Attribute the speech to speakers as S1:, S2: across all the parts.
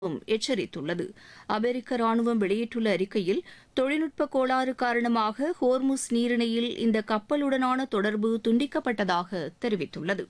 S1: வும் எச்சரித்துள்ளது அமெரிக்க ராணுவம் வெளியிட்டுள்ள அறிக்கையில் தொழில்நுட்ப கோளாறு காரணமாக ஹோர்முஸ் நீரிணையில் இந்த கப்பலுடனான தொடர்பு துண்டிக்கப்பட்டதாக தெரிவித்துள்ளது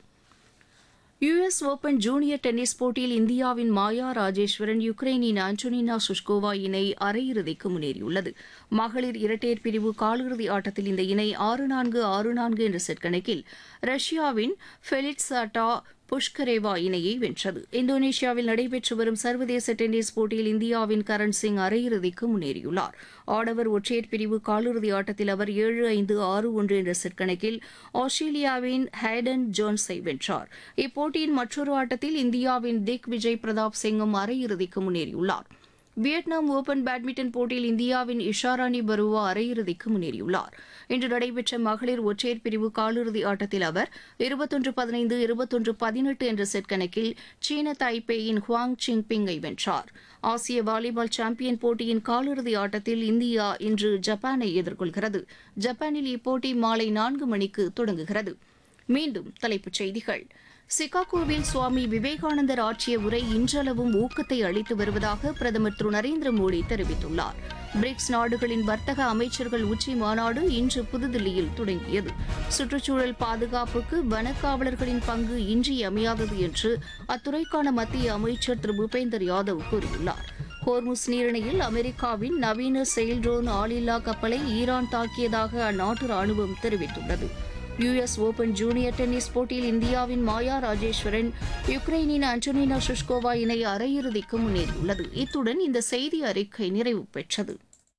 S1: யுஎஸ் ஓபன் ஜூனியர் டென்னிஸ் போட்டியில் இந்தியாவின் மாயா ராஜேஸ்வரன் யுக்ரைனின் ஆண்டோனினா சுஷ்கோவா இணை அரையிறுதிக்கு முன்னேறியுள்ளது மகளிர் இரட்டையர் பிரிவு காலிறுதி ஆட்டத்தில் இந்த இணை ஆறு நான்கு ஆறு நான்கு என்ற செட் கணக்கில் ரஷ்யாவின் ஃபெலிட்சாட்டா புஷ்கரேவா இணையை வென்றது இந்தோனேஷியாவில் நடைபெற்று வரும் சர்வதேச டென்னிஸ் போட்டியில் இந்தியாவின் கரண் சிங் அரையிறுதிக்கு முன்னேறியுள்ளார் ஆடவர் ஒற்றையர் பிரிவு காலிறுதி ஆட்டத்தில் அவர் ஏழு ஐந்து ஆறு ஒன்று என்ற செட் கணக்கில் ஆஸ்திரேலியாவின் ஹேடன் ஜோன்ஸை வென்றார் இப்போட்டியின் மற்றொரு ஆட்டத்தில் இந்தியாவின் திக் விஜய் பிரதாப் சிங்கும் அரையிறுதிக்கு முன்னேறியுள்ளார் வியட்நாம் ஓபன் பேட்மிண்டன் போட்டியில் இந்தியாவின் இஷாராணி பருவா அரையிறுதிக்கு முன்னேறியுள்ளார் இன்று நடைபெற்ற மகளிர் ஒற்றையர் பிரிவு காலிறுதி ஆட்டத்தில் அவர் இருபத்தொன்று பதினைந்து இருபத்தொன்று பதினெட்டு என்ற செட் கணக்கில் சீன தாய்பேயின் ஹுவாங் சிங்பிங்கை வென்றார் ஆசிய வாலிபால் சாம்பியன் போட்டியின் காலிறுதி ஆட்டத்தில் இந்தியா இன்று ஜப்பானை எதிர்கொள்கிறது ஜப்பானில் இப்போட்டி மாலை நான்கு மணிக்கு தொடங்குகிறது மீண்டும் தலைப்புச் செய்திகள் சிகாகோவில் சுவாமி விவேகானந்தர் ஆற்றிய உரை இன்றளவும் ஊக்கத்தை அளித்து வருவதாக பிரதமர் திரு நரேந்திர மோடி தெரிவித்துள்ளார் பிரிக்ஸ் நாடுகளின் வர்த்தக அமைச்சர்கள் உச்சி மாநாடு இன்று புதுதில்லியில் தொடங்கியது சுற்றுச்சூழல் பாதுகாப்புக்கு வனக்காவலர்களின் பங்கு இன்றியமையாதது என்று அத்துறைக்கான மத்திய அமைச்சர் திரு பூபேந்தர் யாதவ் கூறியுள்ளார் ஹோர்முஸ் நீரிணையில் அமெரிக்காவின் நவீன செயல் ட்ரோன் ஆளில்லா கப்பலை ஈரான் தாக்கியதாக அந்நாட்டு ராணுவம் தெரிவித்துள்ளது யுஎஸ் ஓபன் ஜூனியர் டென்னிஸ் போட்டியில் இந்தியாவின் மாயா ராஜேஸ்வரன் யுக்ரைனின் அன்டோனினா சுஷ்கோவா இணை அரையிறுதிக்கு முன்னேறியுள்ளது இத்துடன் இந்த செய்தி அறிக்கை நிறைவு பெற்றது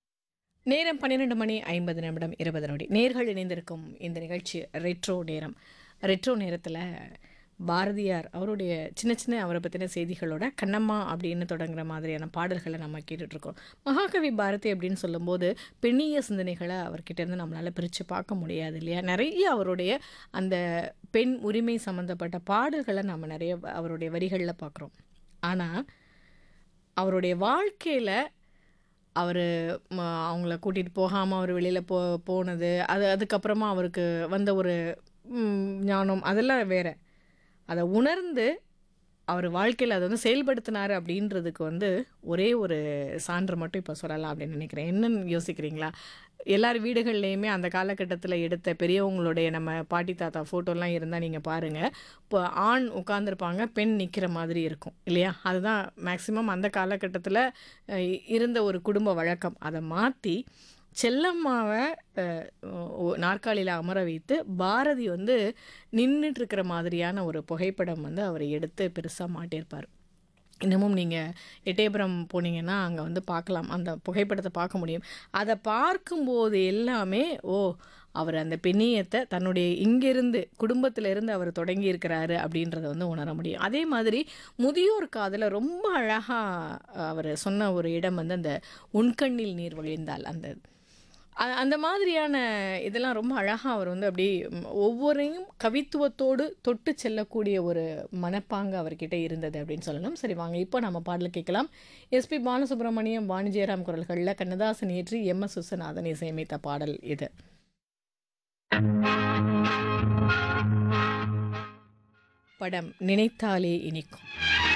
S2: நேரம் பன்னிரெண்டு மணி ஐம்பது நிமிடம் இருபது நொடி நேர்கள் இணைந்திருக்கும் இந்த நிகழ்ச்சி ரெட்ரோ நேரம் ரெட்ரோ நேரத்தில் பாரதியார் அவருடைய சின்ன சின்ன அவரை பற்றின செய்திகளோட கண்ணம்மா அப்படின்னு தொடங்குற மாதிரியான பாடல்களை நம்ம கேட்டுட்ருக்கோம் மகாகவி பாரதி அப்படின்னு சொல்லும்போது பெண்ணிய சிந்தனைகளை அவர்கிட்ட இருந்து நம்மளால் பிரித்து பார்க்க முடியாது இல்லையா நிறைய அவருடைய அந்த பெண் உரிமை சம்மந்தப்பட்ட பாடல்களை நம்ம நிறைய அவருடைய வரிகளில் பார்க்குறோம் ஆனால் அவருடைய வாழ்க்கையில் அவர் அவங்கள கூட்டிகிட்டு போகாமல் அவர் வெளியில் போ போனது அது அதுக்கப்புறமா அவருக்கு வந்த ஒரு ம், ஞானம் அதெல்லாம் வேற அதை உணர்ந்து அவர் வாழ்க்கையில் அதை வந்து செயல்படுத்தினார் அப்படின்றதுக்கு வந்து ஒரே ஒரு சான்று மட்டும் இப்போ சொல்லலாம் அப்படின்னு நினைக்கிறேன் என்னன்னு யோசிக்கிறீங்களா எல்லார் வீடுகள்லேயுமே அந்த காலகட்டத்தில் எடுத்த பெரியவங்களுடைய நம்ம பாட்டி தாத்தா ஃபோட்டோலாம் இருந்தால் நீங்கள் பாருங்கள் இப்போ ஆண் உட்காந்துருப்பாங்க பெண் நிற்கிற மாதிரி இருக்கும் இல்லையா அதுதான் மேக்ஸிமம் அந்த காலகட்டத்தில் இருந்த ஒரு குடும்ப வழக்கம் அதை மாற்றி செல்லம்மாவை நாற்காலியில் அமர வைத்து பாரதி வந்து நின்றுட்டு இருக்கிற மாதிரியான ஒரு புகைப்படம் வந்து அவர் எடுத்து பெருசாக மாட்டியிருப்பார் இன்னமும் நீங்கள் எட்டயபுரம் போனீங்கன்னா அங்கே வந்து பார்க்கலாம் அந்த புகைப்படத்தை பார்க்க முடியும் அதை பார்க்கும்போது எல்லாமே ஓ அவர் அந்த பெண்ணியத்தை தன்னுடைய இங்கிருந்து குடும்பத்திலிருந்து அவர் தொடங்கி இருக்கிறாரு அப்படின்றத வந்து உணர முடியும் அதே மாதிரி முதியோர் காதில் ரொம்ப அழகாக அவர் சொன்ன ஒரு இடம் வந்து அந்த உண்கண்ணில் நீர் வழிந்தால் அந்த அ- அந்த மாதிரியான இதெல்லாம் ரொம்ப அழகாக அவர் வந்து அப்படி ம், ஒவ்வொரையும் கவித்துவத்தோடு தொட்டு செல்லக்கூடிய ஒரு மனப்பாங்கு அவர்கிட்ட இருந்தது அப்படின்னு சொல்லணும் சரி வாங்க இப்போ நம்ம பாடல் கேட்கலாம் எஸ்பி பாலசுப்ரமணியம் வாணிஜெயராம் குரல்களில் கண்ணதாசன் இயற்றி எம் எஸ் விஸ்வநாதன் இசையமைத்த பாடல் இது படம் நினைத்தாலே இனிக்கும்